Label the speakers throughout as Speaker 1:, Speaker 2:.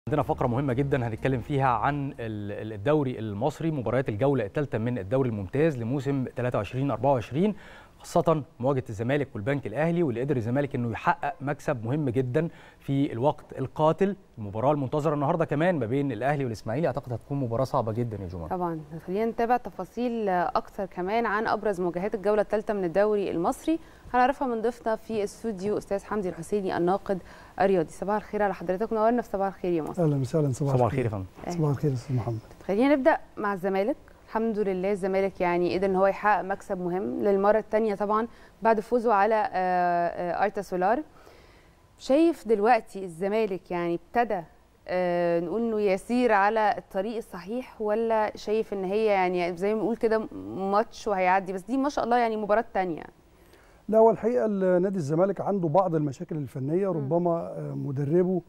Speaker 1: عندنا فقرة مهمة جدا هنتكلم فيها عن الدوري المصري مباريات الجولة الثالثة من الدوري الممتاز لموسم 23 24 خاصة مواجهة الزمالك والبنك الأهلي واللي قدر الزمالك إنه يحقق مكسب مهم جدا في الوقت القاتل المباراة المنتظرة النهاردة كمان ما بين الأهلي والإسماعيلي أعتقد هتكون مباراة صعبة جدا يا جماعة
Speaker 2: طبعا خلينا نتابع تفاصيل أكثر كمان عن أبرز مواجهات الجولة الثالثة من الدوري المصري هنعرفها من ضيفنا في الاستوديو أستاذ حمدي الحسيني الناقد الرياضي صباح الخير على حضرتك منورنا في صباح الخير يا مصر
Speaker 3: اهلا وسهلا صباح,
Speaker 1: صباح الخير يا فندم
Speaker 3: صباح الخير استاذ محمد
Speaker 2: خلينا نبدا مع الزمالك الحمد لله الزمالك يعني قدر ان هو يحقق مكسب مهم للمره الثانيه طبعا بعد فوزه على ارتا سولار شايف دلوقتي الزمالك يعني ابتدى نقول انه يسير على الطريق الصحيح ولا شايف ان هي يعني زي ما بنقول كده ماتش وهيعدي بس دي ما شاء الله يعني مباراه ثانيه
Speaker 3: لا هو الحقيقه نادي الزمالك عنده بعض المشاكل الفنيه ربما مدربه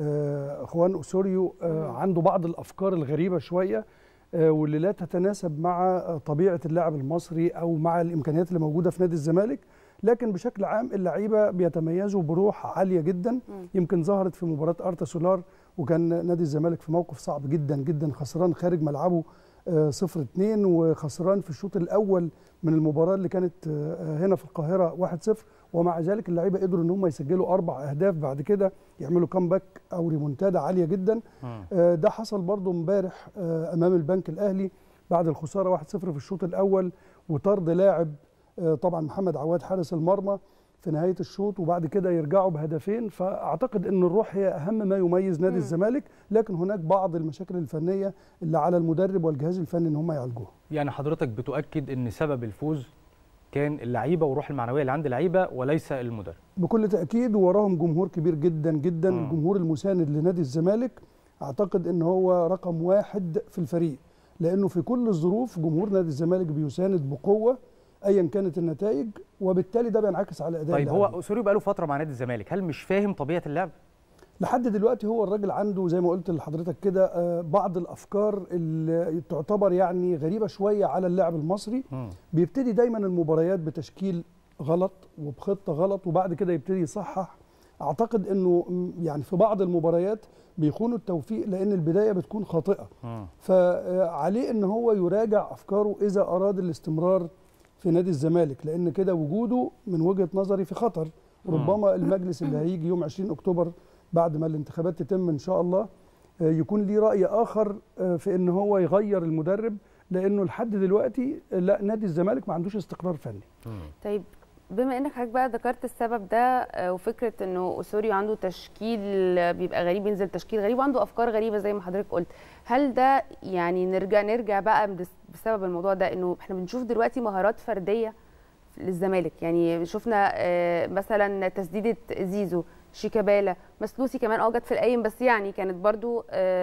Speaker 3: اخوان اسوريو عنده بعض الافكار الغريبه شويه واللي لا تتناسب مع طبيعه اللاعب المصري او مع الامكانيات اللي موجوده في نادي الزمالك لكن بشكل عام اللعيبه بيتميزوا بروح عاليه جدا يمكن ظهرت في مباراه ارتا سولار وكان نادي الزمالك في موقف صعب جدا جدا خسران خارج ملعبه صفر اتنين وخسران في الشوط الاول من المباراه اللي كانت هنا في القاهره 1-0 ومع ذلك اللعيبه قدروا ان هم يسجلوا اربع اهداف بعد كده يعملوا كامباك او ريمونتادا عاليه جدا ده حصل برضو امبارح امام البنك الاهلي بعد الخساره 1-0 في الشوط الاول وطرد لاعب طبعا محمد عواد حارس المرمى في نهايه الشوط وبعد كده يرجعوا بهدفين فاعتقد ان الروح هي اهم ما يميز نادي م. الزمالك لكن هناك بعض المشاكل الفنيه اللي على المدرب والجهاز الفني ان هم يعالجوها
Speaker 1: يعني حضرتك بتؤكد ان سبب الفوز كان اللعيبه والروح المعنويه اللي عند اللعيبه وليس المدرب
Speaker 3: بكل تاكيد وراهم جمهور كبير جدا جدا م. الجمهور المساند لنادي الزمالك اعتقد ان هو رقم واحد في الفريق لانه في كل الظروف جمهور نادي الزمالك بيساند بقوه ايا كانت النتائج وبالتالي ده بينعكس على اداء
Speaker 1: طيب هو اسوريو بقى له فتره مع نادي الزمالك هل مش فاهم طبيعه اللعب
Speaker 3: لحد دلوقتي هو الراجل عنده زي ما قلت لحضرتك كده بعض الافكار اللي تعتبر يعني غريبه شويه على اللاعب المصري م. بيبتدي دايما المباريات بتشكيل غلط وبخطه غلط وبعد كده يبتدي يصحح اعتقد انه يعني في بعض المباريات بيخونوا التوفيق لان البدايه بتكون خاطئه م. فعليه ان هو يراجع افكاره اذا اراد الاستمرار في نادي الزمالك لان كده وجوده من وجهه نظري في خطر ربما المجلس اللي هيجي يوم 20 اكتوبر بعد ما الانتخابات تتم ان شاء الله يكون ليه راي اخر في ان هو يغير المدرب لانه لحد دلوقتي لا نادي الزمالك ما عندوش استقرار فني
Speaker 2: طيب بما انك حضرتك بقى ذكرت السبب ده وفكره انه اسوريو عنده تشكيل بيبقى غريب ينزل تشكيل غريب وعنده افكار غريبه زي ما حضرتك قلت هل ده يعني نرجع نرجع بقى بسبب الموضوع ده انه احنا بنشوف دلوقتي مهارات فرديه للزمالك يعني شفنا مثلا تسديده زيزو شيكابالا مسلوسي كمان اه جت في القايم بس يعني كانت برضو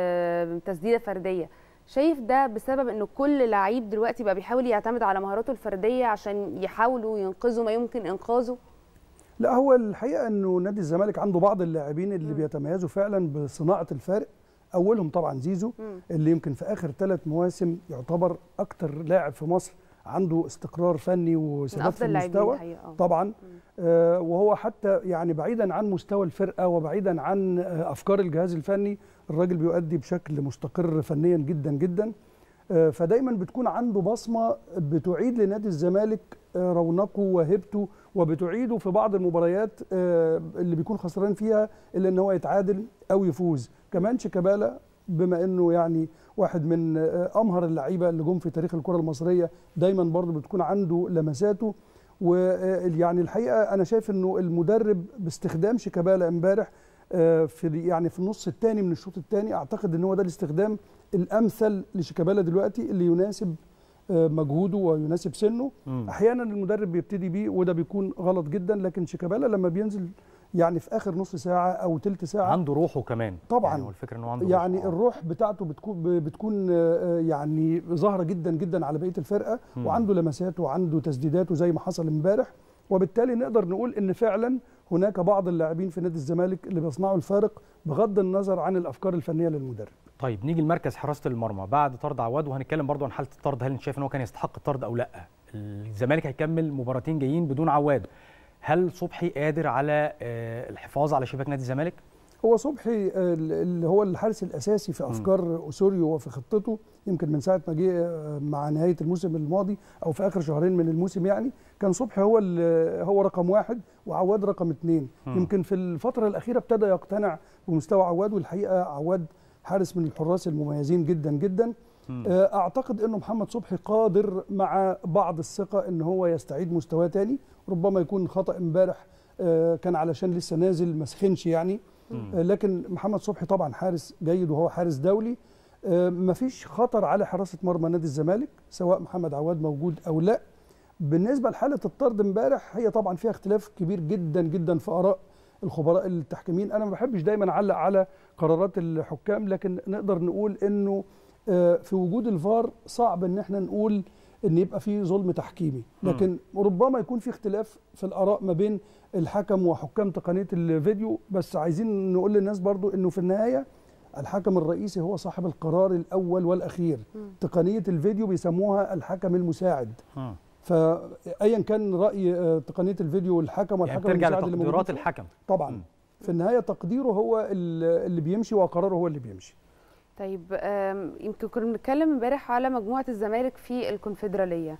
Speaker 2: تسديده فرديه شايف ده بسبب انه كل لعيب دلوقتي بقى بيحاول يعتمد على مهاراته الفرديه عشان يحاولوا ينقذوا ما يمكن انقاذه
Speaker 3: لا هو الحقيقه انه نادي الزمالك عنده بعض اللاعبين اللي م. بيتميزوا فعلا بصناعه الفارق اولهم طبعا زيزو م. اللي يمكن في اخر ثلاث مواسم يعتبر اكتر لاعب في مصر عنده استقرار فني وثبات في المستوى طبعا آه وهو حتى يعني بعيدا عن مستوى الفرقه وبعيدا عن آه افكار الجهاز الفني الراجل بيؤدي بشكل مستقر فنيا جدا جدا آه فدايما بتكون عنده بصمه بتعيد لنادي الزمالك آه رونقه وهبته وبتعيده في بعض المباريات آه اللي بيكون خسران فيها الا ان هو يتعادل او يفوز كمان شيكابالا بما انه يعني واحد من امهر اللعيبه اللي جم في تاريخ الكره المصريه دايما برضه بتكون عنده لمساته ويعني الحقيقه انا شايف انه المدرب باستخدام شيكابالا امبارح في يعني في النص الثاني من الشوط الثاني اعتقد ان هو ده الاستخدام الامثل لشيكابالا دلوقتي اللي يناسب مجهوده ويناسب سنه م. احيانا المدرب بيبتدي بيه وده بيكون غلط جدا لكن شيكابالا لما بينزل يعني في اخر نص ساعه او ثلث ساعه
Speaker 1: عنده روحه كمان
Speaker 3: طبعا
Speaker 1: يعني هو الفكره انه عنده
Speaker 3: يعني
Speaker 1: روح.
Speaker 3: الروح بتاعته بتكون بتكون يعني ظاهره جدا جدا على بقيه الفرقه م. وعنده لمساته وعنده تسديداته زي ما حصل امبارح وبالتالي نقدر نقول ان فعلا هناك بعض اللاعبين في نادي الزمالك اللي بيصنعوا الفارق بغض النظر عن الافكار الفنيه للمدرب
Speaker 1: طيب نيجي لمركز حراسه المرمى بعد طرد عواد وهنتكلم برضو عن حاله الطرد هل انت شايف ان هو كان يستحق الطرد او لا الزمالك هيكمل مباراتين جايين بدون عواد هل صبحي قادر على الحفاظ على شباك نادي الزمالك
Speaker 3: هو صبحي آه، اللي هو الحارس الاساسي في افكار اسوريو وفي خطته يمكن من ساعه ما جه آه، مع نهايه الموسم الماضي او في اخر شهرين من الموسم يعني كان صبحي هو ال- هو رقم واحد وعواد رقم اثنين
Speaker 1: مم.
Speaker 3: يمكن في الفتره الاخيره ابتدى يقتنع بمستوى عواد والحقيقه عواد حارس من الحراس المميزين جدا جدا
Speaker 1: مم.
Speaker 3: آه، اعتقد انه محمد صبحي قادر مع بعض الثقه ان هو يستعيد مستواه تاني ربما يكون خطا امبارح آه، كان علشان لسه نازل ما سخنش يعني
Speaker 1: مم.
Speaker 3: آه، لكن محمد صبحي طبعا حارس جيد وهو حارس دولي آه، مفيش خطر على حراسه مرمى نادي الزمالك سواء محمد عواد موجود او لا بالنسبه لحاله الطرد امبارح هي طبعا فيها اختلاف كبير جدا جدا في اراء الخبراء التحكيميين انا ما بحبش دايما اعلق على قرارات الحكام لكن نقدر نقول انه آه، في وجود الفار صعب ان احنا نقول ان يبقى في ظلم تحكيمي لكن ربما يكون في اختلاف في الاراء ما بين الحكم وحكام تقنيه الفيديو بس عايزين نقول للناس برضو انه في النهايه الحكم الرئيسي هو صاحب القرار الاول والاخير
Speaker 2: مم.
Speaker 3: تقنيه الفيديو بيسموها الحكم المساعد
Speaker 1: مم.
Speaker 3: فايا كان راي آه، تقنيه الفيديو والحكم
Speaker 1: يعني
Speaker 3: والحكم
Speaker 1: ترجع
Speaker 3: المساعد اللي موجود
Speaker 1: لتقديرات
Speaker 3: فيه.
Speaker 1: الحكم
Speaker 3: طبعا
Speaker 1: مم.
Speaker 3: في النهايه تقديره هو ال- اللي بيمشي وقراره هو اللي بيمشي
Speaker 2: طيب آم، يمكن كنا بنتكلم امبارح على مجموعه الزمالك في الكونفدراليه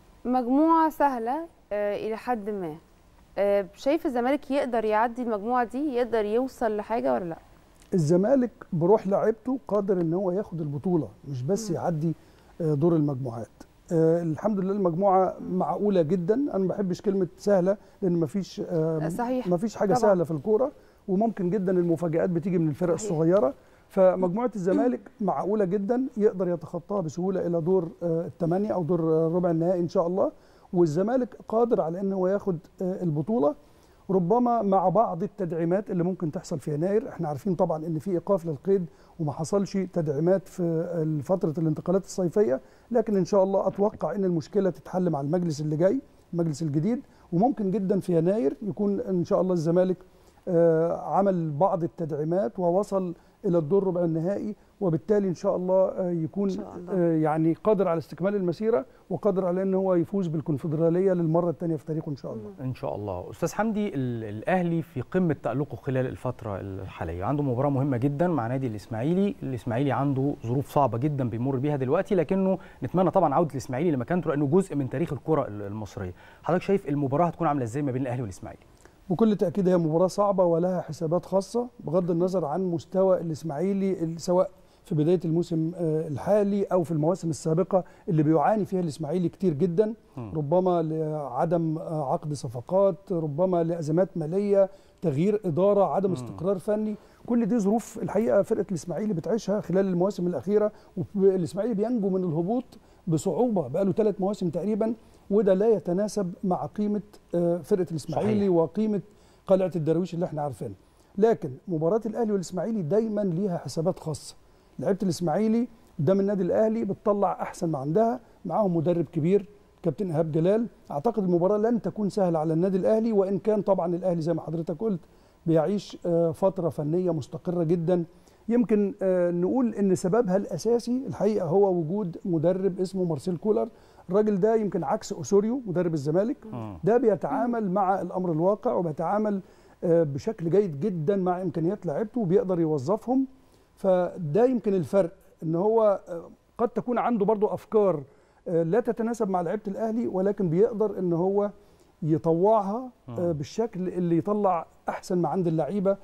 Speaker 2: مجموعه سهله آه، الى حد ما آه، شايف الزمالك يقدر يعدي المجموعه دي يقدر يوصل لحاجه ولا لا
Speaker 3: الزمالك بروح لعيبته قادر ان هو ياخد البطوله مش بس
Speaker 2: مم.
Speaker 3: يعدي آه، دور المجموعات آه، الحمد لله المجموعه معقوله جدا انا ما بحبش كلمه سهله لان ما فيش
Speaker 2: صحيح
Speaker 3: ما فيش حاجه
Speaker 2: طبعاً.
Speaker 3: سهله في الكوره وممكن جدا المفاجآت بتيجي من الفرق
Speaker 2: صحيح.
Speaker 3: الصغيره فمجموعه الزمالك معقوله جدا يقدر يتخطاها بسهوله الى دور آه، الثمانيه او دور آه، ربع النهائي ان شاء الله والزمالك قادر على ان هو ياخد آه، البطوله ربما مع بعض التدعيمات اللي ممكن تحصل في يناير احنا عارفين طبعا ان في ايقاف للقيد وما حصلش تدعيمات في فتره الانتقالات الصيفيه لكن ان شاء الله اتوقع ان المشكله تتحل مع المجلس اللي جاي المجلس الجديد وممكن جدا في يناير يكون ان شاء الله الزمالك آه، عمل بعض التدعيمات ووصل الى الدور ربع النهائي وبالتالي ان شاء الله آه، يكون
Speaker 2: إن شاء الله.
Speaker 3: آه، يعني قادر على استكمال المسيره وقادر على ان هو يفوز بالكونفدراليه للمره الثانيه في تاريخه ان شاء الله
Speaker 1: ان شاء الله استاذ حمدي ال- الاهلي في قمه تالقه خلال الفتره الحاليه عنده مباراه مهمه جدا مع نادي الاسماعيلي الاسماعيلي عنده ظروف صعبه جدا بيمر بيها دلوقتي لكنه نتمنى طبعا عوده الاسماعيلي لمكانته لانه جزء من تاريخ الكره ال- المصريه حضرتك شايف المباراه هتكون عامله ازاي ما بين الاهلي والاسماعيلي
Speaker 3: بكل تاكيد هي مباراه صعبه ولها حسابات خاصه بغض النظر عن مستوى الاسماعيلي ال- سواء في بدايه الموسم آه، الحالي او في المواسم السابقه اللي بيعاني فيها الاسماعيلي كتير جدا
Speaker 1: مم.
Speaker 3: ربما لعدم آه، عقد صفقات ربما لازمات ماليه تغيير اداره عدم
Speaker 1: مم.
Speaker 3: استقرار فني كل دي ظروف الحقيقه فرقه الاسماعيلي بتعيشها خلال المواسم الاخيره والاسماعيلي بينجو من الهبوط بصعوبه بقاله ثلاث مواسم تقريبا وده لا يتناسب مع قيمه آه، فرقه الاسماعيلي
Speaker 1: صحيح.
Speaker 3: وقيمه قلعه الدراويش اللي احنا عارفينها لكن مباراه الاهلي والاسماعيلي دايما ليها حسابات خاصه لعيبه الاسماعيلي قدام النادي الاهلي بتطلع احسن ما عندها معاهم مدرب كبير كابتن ايهاب جلال اعتقد المباراه لن تكون سهله على النادي الاهلي وان كان طبعا الاهلي زي ما حضرتك قلت بيعيش آه، فتره فنيه مستقره جدا يمكن آه، نقول ان سببها الاساسي الحقيقه هو وجود مدرب اسمه مارسيل كولر الراجل ده يمكن عكس اوسوريو مدرب الزمالك
Speaker 1: مم.
Speaker 3: ده بيتعامل مع الامر الواقع وبيتعامل آه، بشكل جيد جدا مع امكانيات لاعيبته وبيقدر يوظفهم فده يمكن الفرق ان هو آه، قد تكون عنده برضو افكار آه، لا تتناسب مع لعيبه الاهلي ولكن بيقدر ان هو يطوعها آه،
Speaker 1: مم.
Speaker 3: بالشكل اللي يطلع احسن ما عند اللعيبه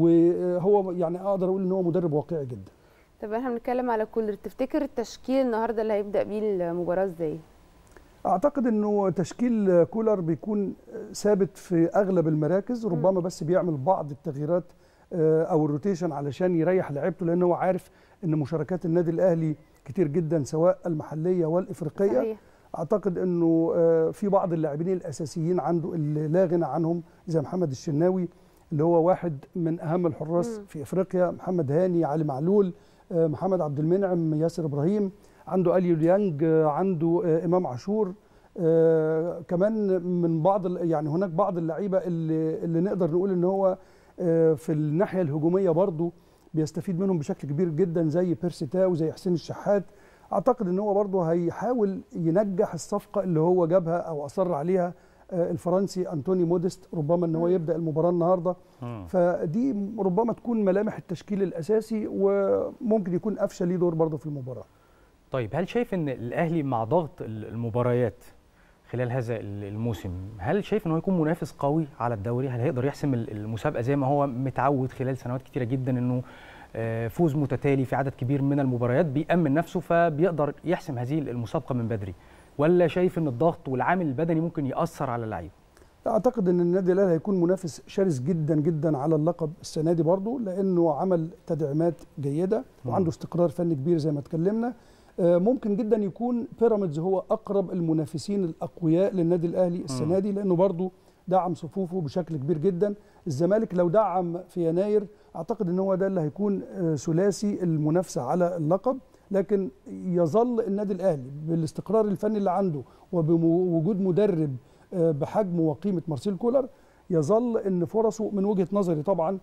Speaker 3: وهو يعني اقدر اقول ان هو مدرب واقعي جدا
Speaker 2: طب احنا بنتكلم على كولر تفتكر التشكيل النهارده اللي هيبدا بيه المباراه ازاي
Speaker 3: اعتقد انه تشكيل كولر بيكون ثابت في اغلب المراكز ربما بس بيعمل بعض التغييرات آه، او الروتيشن علشان يريح لعيبته لان هو عارف ان مشاركات النادي الاهلي كتير جدا سواء المحليه والافريقيه
Speaker 2: صحيح
Speaker 3: اعتقد انه آه، في بعض اللاعبين الاساسيين عنده اللي لا غنى عنهم زي محمد الشناوي اللي هو واحد من اهم الحراس
Speaker 2: مم.
Speaker 3: في افريقيا محمد هاني علي معلول آه، محمد عبد المنعم ياسر ابراهيم عنده اليو ديانج آه، عنده آه، امام عاشور آه، كمان من بعض ال- يعني هناك بعض اللعيبه اللي اللي نقدر نقول ان هو آه، في الناحيه الهجوميه برضه بيستفيد منهم بشكل كبير جدا زي بيرسي تاو زي حسين الشحات اعتقد ان هو برضه هيحاول ينجح الصفقه اللي هو جابها او اصر عليها آه، الفرنسي انتوني موديست ربما ان هو
Speaker 2: مم.
Speaker 3: يبدا المباراه النهارده
Speaker 1: مم.
Speaker 3: فدي ربما تكون ملامح التشكيل الاساسي وممكن يكون قفشه ليه دور برضه في المباراه
Speaker 1: طيب هل شايف ان الاهلي مع ضغط ال- المباريات خلال هذا ال- الموسم هل شايف ان هو يكون منافس قوي على الدوري هل هيقدر يحسم ال- المسابقه زي ما هو متعود خلال سنوات كتيره جدا انه آه، فوز متتالي في عدد كبير من المباريات بيأمن نفسه فبيقدر يحسم هذه المسابقه من بدري ولا شايف ان الضغط والعامل البدني ممكن يأثر على اللعيبه
Speaker 3: اعتقد ان النادي الاهلي هيكون منافس شرس جدا جدا على اللقب السنه دي برضه لانه عمل تدعيمات جيده وعنده استقرار فني كبير زي ما اتكلمنا آه، ممكن جدا يكون بيراميدز هو اقرب المنافسين الاقوياء للنادي الاهلي السنه دي لانه برضه دعم صفوفه بشكل كبير جدا الزمالك لو دعم في يناير اعتقد ان هو ده اللي هيكون آه، ثلاثي المنافسه على اللقب لكن يظل النادي الاهلي بالاستقرار الفني اللي عنده وبوجود مدرب آه، بحجم وقيمه مارسيل كولر يظل ان فرصه من وجهه نظري طبعا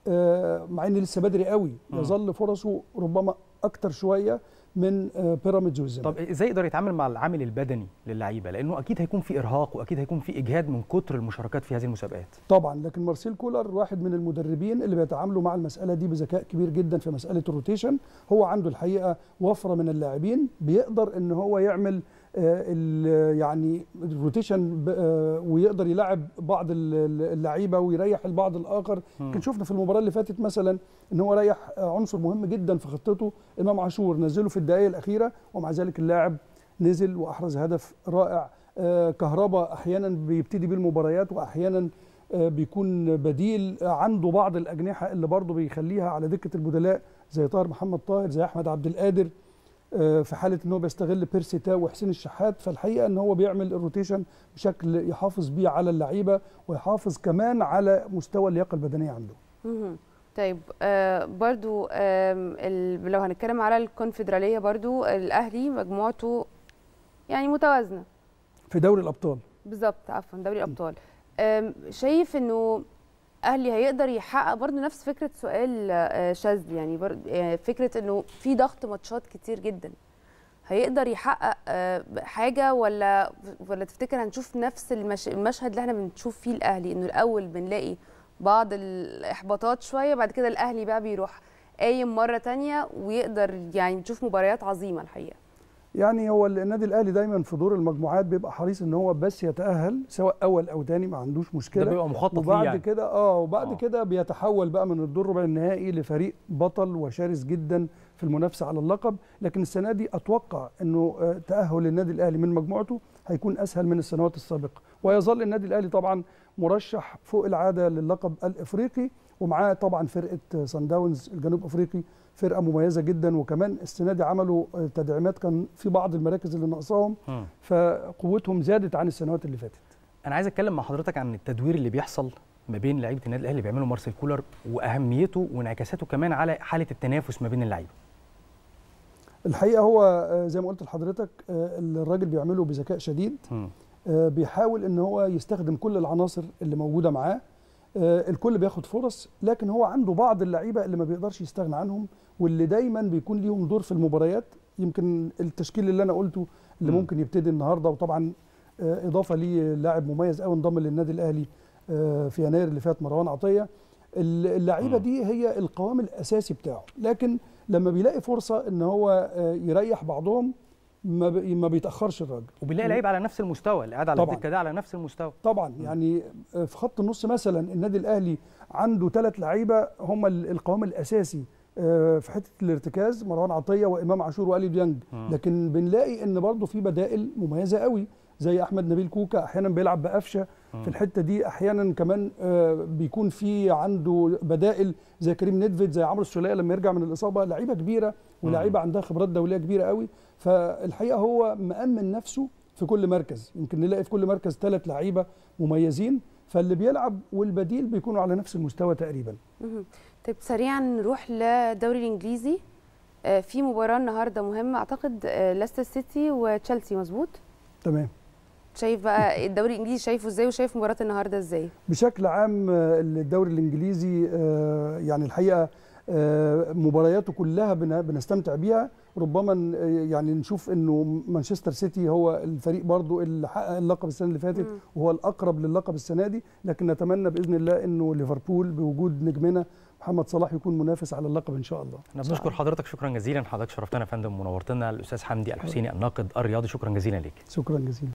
Speaker 3: آه، مع ان لسه بدري قوي
Speaker 1: مم.
Speaker 3: يظل فرصه ربما اكتر شويه من آه، بيراميدز والزمالك
Speaker 1: طب ازاي يقدر يتعامل مع العامل البدني للعيبه لانه اكيد هيكون في ارهاق واكيد هيكون في اجهاد من كتر المشاركات في هذه المسابقات
Speaker 3: طبعا لكن مارسيل كولر واحد من المدربين اللي بيتعاملوا مع المساله دي بذكاء كبير جدا في مساله الروتيشن هو عنده الحقيقه وفره من اللاعبين بيقدر ان هو يعمل آه، ال- يعني الروتيشن ب- آه، ويقدر يلعب بعض ال- ال- اللعيبه ويريح البعض الاخر يمكن شفنا في المباراه اللي فاتت مثلا ان هو ريح آه، عنصر مهم جدا في خطته امام عاشور نزله في الدقائق الاخيره ومع ذلك اللاعب نزل واحرز هدف رائع آه، كهربا احيانا بيبتدي بيه المباريات واحيانا آه، بيكون بديل آه، عنده بعض الاجنحه اللي برضه بيخليها على دكه البدلاء زي طاهر محمد طاهر زي احمد عبد القادر آه، في حاله ان هو بيستغل بيرسي تاو وحسين الشحات فالحقيقه ان هو بيعمل الروتيشن بشكل يحافظ بيه على اللعيبه ويحافظ كمان على مستوى اللياقه البدنيه عنده
Speaker 2: مهم. طيب آه برضو آه لو هنتكلم على الكونفدراليه برضو الاهلي مجموعته يعني متوازنه
Speaker 3: في دوري الابطال
Speaker 2: بالظبط عفوا دوري الابطال آم، شايف انه اهلي هيقدر يحقق برضو نفس فكره سؤال آه، شاذلي يعني برضو آه، فكره انه في ضغط ماتشات كتير جدا هيقدر يحقق آه، حاجه ولا ولا تفتكر هنشوف نفس المش... المشهد اللي احنا بنشوف فيه الاهلي انه الاول بنلاقي بعض الاحباطات شويه بعد كده الاهلي بقى بيروح قايم مره تانية ويقدر يعني نشوف مباريات عظيمه الحقيقه
Speaker 3: يعني هو النادي الاهلي دايما في دور المجموعات بيبقى حريص ان هو بس يتاهل سواء اول او تاني ما عندوش مشكله
Speaker 1: ده بيبقى مخطط ليه
Speaker 3: وبعد
Speaker 1: يعني.
Speaker 3: كده اه وبعد
Speaker 1: آه.
Speaker 3: كده بيتحول بقى من الدور ربع النهائي لفريق بطل وشرس جدا في المنافسه على اللقب لكن السنه دي اتوقع انه آه، تاهل النادي الاهلي من مجموعته هيكون اسهل من السنوات السابقه ويظل النادي الاهلي طبعا مرشح فوق العاده للقب الافريقي ومعاه طبعا فرقه سان داونز الجنوب افريقي فرقه مميزه جدا وكمان السنه دي عملوا آه، تدعيمات كان في بعض المراكز اللي ناقصاهم
Speaker 1: مم.
Speaker 3: فقوتهم زادت عن السنوات اللي فاتت
Speaker 1: انا عايز اتكلم مع حضرتك عن التدوير اللي بيحصل ما بين لعيبه النادي الاهلي اللي بيعمله مارسيل كولر واهميته وانعكاساته كمان على حاله التنافس ما بين اللعيبه
Speaker 3: الحقيقه هو آه، زي ما قلت لحضرتك آه، الراجل بيعمله بذكاء شديد
Speaker 1: مم.
Speaker 3: آه، بيحاول ان هو يستخدم كل العناصر اللي موجوده معاه آه، الكل بياخد فرص لكن هو عنده بعض اللعيبه اللي ما بيقدرش يستغنى عنهم واللي دايما بيكون ليهم دور في المباريات يمكن التشكيل اللي انا قلته اللي
Speaker 1: مم.
Speaker 3: ممكن يبتدي النهارده وطبعا آه، اضافه ليه لاعب مميز قوي انضم للنادي الاهلي آه، في يناير اللي فات مروان عطيه اللعيبه
Speaker 1: مم.
Speaker 3: دي هي القوام الاساسي بتاعه لكن لما بيلاقي فرصه ان هو آه، يريح بعضهم ما بي- ما بيتاخرش الراجل
Speaker 1: وبنلاقي لعيبه على نفس المستوى اللي قاعد على
Speaker 3: طبعاً.
Speaker 1: الدكه ده على نفس المستوى
Speaker 3: طبعا يعني في خط النص مثلا النادي الاهلي عنده ثلاث لعيبه هم ال- القوام الاساسي آه، في حته الارتكاز مروان عطيه وامام عاشور والي ديانج
Speaker 1: مم.
Speaker 3: لكن بنلاقي ان برضه في بدائل مميزه قوي زي احمد نبيل كوكا احيانا بيلعب بقفشه
Speaker 1: مم.
Speaker 3: في الحته دي احيانا كمان آه، بيكون في عنده بدائل زي كريم نيدفيد زي عمرو السوليه لما يرجع من الاصابه لعيبه كبيره ولاعيبه عندها خبرات دوليه كبيره قوي فالحقيقه هو مأمن نفسه في كل مركز يمكن نلاقي في كل مركز ثلاث لعيبه مميزين فاللي بيلعب والبديل بيكونوا على نفس المستوى تقريبا
Speaker 2: مهم. طيب سريعا نروح للدوري الانجليزي آه، في مباراه النهارده مهمه اعتقد آه، ليستر سيتي وتشيلسي مظبوط
Speaker 3: تمام
Speaker 2: شايف بقى الدوري الانجليزي شايفه ازاي وشايف مباراه النهارده ازاي
Speaker 3: بشكل عام آه، الدوري الانجليزي آه، يعني الحقيقه آه، مبارياته كلها بن- بنستمتع بيها ربما ن- يعني نشوف انه مانشستر سيتي هو الفريق برضو اللي حقق اللقب السنه اللي فاتت
Speaker 2: مم.
Speaker 3: وهو الاقرب للقب السنه دي لكن نتمنى باذن الله انه ليفربول بوجود نجمنا محمد صلاح يكون منافس على اللقب ان شاء الله
Speaker 1: احنا بنشكر حضرتك شكرا جزيلا حضرتك شرفتنا يا فندم ونورتنا الاستاذ حمدي الحسيني الناقد الرياضي شكرا جزيلا ليك
Speaker 3: شكرا جزيلا